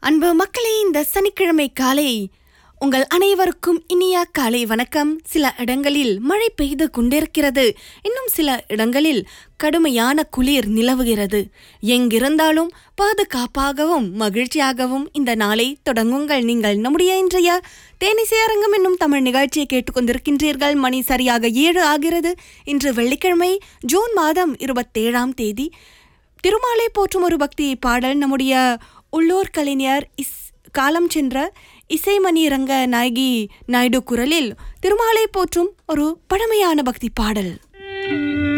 அன்பு மக்களே இந்த சனிக்கிழமை காலை உங்கள் அனைவருக்கும் இனிய காலை வணக்கம் சில இடங்களில் மழை பெய்து கொண்டிருக்கிறது இன்னும் சில இடங்களில் கடுமையான குளிர் நிலவுகிறது எங்கிருந்தாலும் பாதுகாப்பாகவும் மகிழ்ச்சியாகவும் இந்த நாளை தொடங்குங்கள் நீங்கள் நம்முடைய இன்றைய தேனிசை அரங்கம் என்னும் தமிழ் நிகழ்ச்சியை கேட்டுக்கொண்டிருக்கின்றீர்கள் மணி சரியாக ஏழு ஆகிறது இன்று வெள்ளிக்கிழமை ஜூன் மாதம் இருபத்தேழாம் தேதி திருமாலை போற்றும் ஒரு பக்தி பாடல் நம்முடைய உள்ளூர் கலைஞர் இஸ் காலம் சென்ற இசைமணி ரங்க நாயகி நாயுடு குரலில் திருமாலை போற்றும் ஒரு பழமையான பக்தி பாடல்